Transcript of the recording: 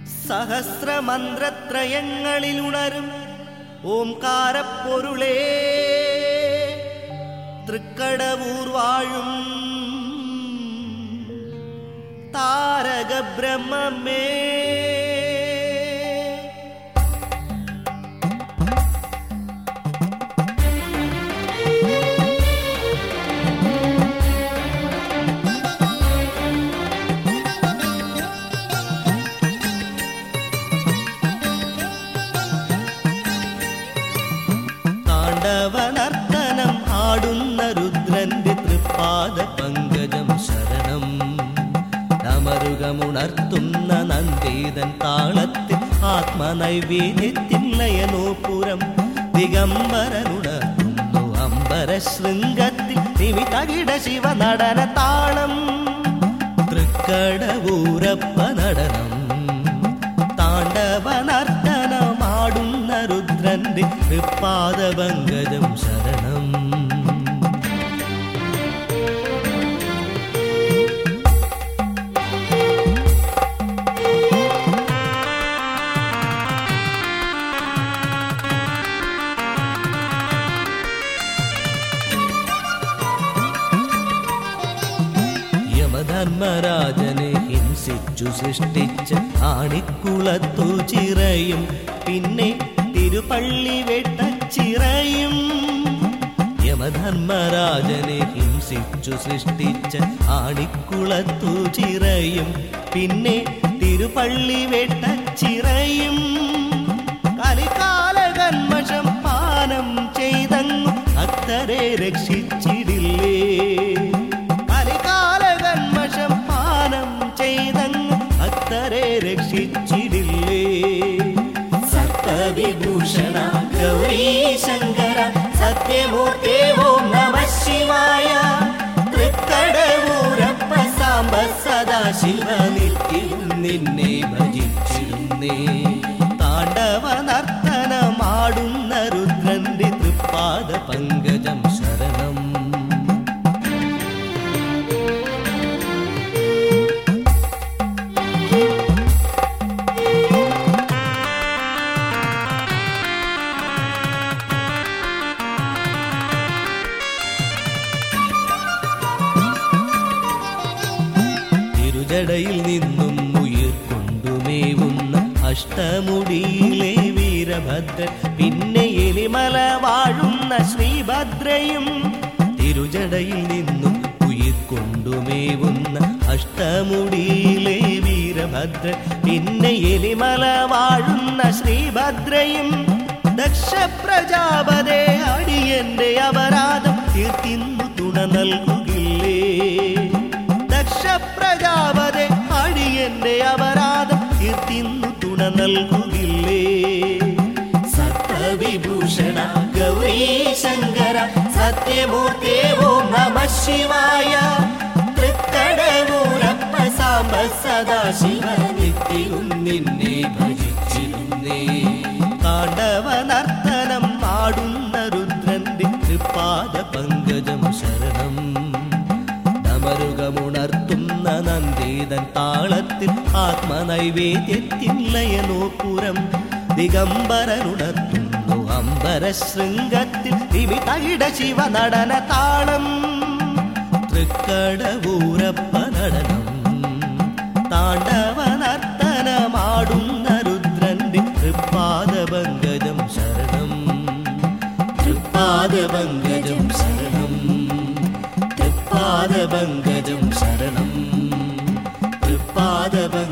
സഹസ്രമന്ത്രത്രയങ്ങളിലുണരും ഓംകാരപ്പൊരുളേ തൃക്കടവൂർ വാഴും താരക ബ്രഹ്മമേ താണ്ഡവനർത്തനം ആടുന്ന രുദ്രന്റെ തൃപ്പാദ പങ്കജം ശരണം ഡമരുകമുണർത്തുന്ന നന്ദേതൻ താളത്തിൽ ആത്മനൈവേദ്യത്തിൽ നയനോപുരം ദിഗംബരനുണർത്തുന്നു അമ്പര ശൃംഗത്തിൽ നിമിതകിട ശിവ നടന താളം തൃക്കടവൂരപ്പ നടനം താണ്ഡവനർത്തനമാടുന്ന രുദ്രന്റെ തൃപ്പാദപങ്കജം ശരണം യമധർമ്മരാജനെ ഹിംസിച്ചു സൃഷ്ടിച്ച ആണിക്കുളത്തു ചിറയും പിന്നെ തിരുപ്പള്ളി വെട്ടച്ചിറയും യമധർമ്മരാജനെ ഹിംസിച്ചു സൃഷ്ടിച്ച ആണിക്കുളത്തു ചിറയും പിന്നെ തിരുപ്പള്ളി വെട്ടച്ചിറയും കലികാല കന്മഷം പാനം ചെയ്തങ്ങു ഭക്തരെ രക്ഷിച്ചിടില്ലേ കലികാല കന്മഷം പാനം ചെയ്തങ്ങു ഭക്തരെ രക്ഷിച്ചിടില്ലേ സപ്തവിഭൂഷണ ഗൗരീ ശങ്കര സത്യമൂർത്തേ ഓം നമ ശിവായ തൃക്കടവൂരപ്പ സാമ്പ സദാശിവ നിത്യവും നിന്നെ ഭജിച്ചിരുന്നേ താണ്ഡവ നർത്തനമാടുന്ന രുദ്രന്റെ തൃപ്പാദ പങ്കജം ശരണം തിരുജടയിൽ നിന്നും ഉയിർ കൊണ്ടുമേവുന്ന അഷ്ടമുടിയിലെ വീരഭദ്രൻ പിന്നെ എലിമല വാഴുന്ന ശ്രീഭദ്രയും തിരുജടയിൽ നിന്നും ഉയിർ കൊണ്ടുമേവുന്ന അഷ്ടമുടിയിലെ വീരഭദ്രൻ പിന്നെ എലിമല വാഴുന്ന ശ്രീഭദ്രയും ദക്ഷ പ്രജാപതേ അടിയന്റെ അപരാധം തീർത്തിന്നു തുണ നൽകുകില്ലേ ദക്ഷ പ്രജാപതെ അടിയന്റെ അപരാധം തീർത്തിന്നു തുണ നൽകുകില്ലേ സത്വവിഭൂഷണ ഗൗരീ ശങ്കര സത്യമൂർത്തേ ഓം നമ ശിവായ തൃക്കടവൂരപ്പ സാമ്പ സദാശിവ നിത്യവും നിന്നെ ഭജിച്ചിരുന്നേ താണ്ഡവ നർത്തനം ആടുന്ന രുദ്രന്റെ തൃപ്പാദ പങ്കജം ശരണം ഡമരുകമുണർത്തുന്ന നന്ദേതൻ താളത്തിൽ ആത്മനൈവേദ്യത്തിൽ ലയനോപുരം ദിഗംബരനുണർത്തുന്നു അമ്പര ശൃംഗത്തിൽ വിമിതകിട ശിവ നടന താളം തൃക്കടവൂരപ്പ നടനം താണ്ഡവ നർത്തനമാടുന്ന രുദ്രന്റെ തൃപ്പാദപങ്കജം ശരണം തൃപ്പാദപങ്കജം ശരണം തൃപ്പാദപങ്കജം ശരണം തൃപ്പാദപങ്കജം